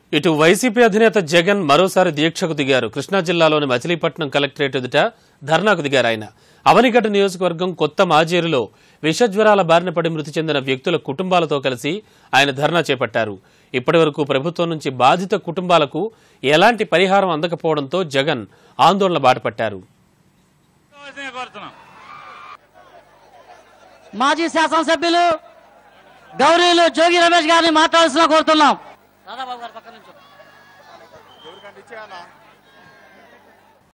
ఇటు వైసీపీ అధినేత జగన్ మరోసారి దీక్షకు దిగారు కృష్ణా జిల్లాలోని మచిలీపట్నం కలెక్టరేట్ ఎదుట ధర్నాకు దిగారు ఆయన అవనిగడ్డ నియోజకవర్గం కొత్త మాజేరులో విషజ్వరాల బారిన పడి మృతి చెందిన వ్యక్తుల కుటుంబాలతో కలిసి ఆయన ధర్నా చేపట్టారు ఇప్పటివరకు ప్రభుత్వం నుంచి బాధిత కుటుంబాలకు ఎలాంటి పరిహారం అందకపోవడంతో జగన్ ఆందోళన బాటపట్టారు కావాల్సిందే కోరుతున్నాం మాజీ శాసనసభ్యులు గౌరీలు జోగి రమేష్ గారిని మాట్లాడాల్సిన కోరుతున్నాం రాధాబాబు గారి పక్క నుంచి ఎవరికంటే ఇచ్చేయాలా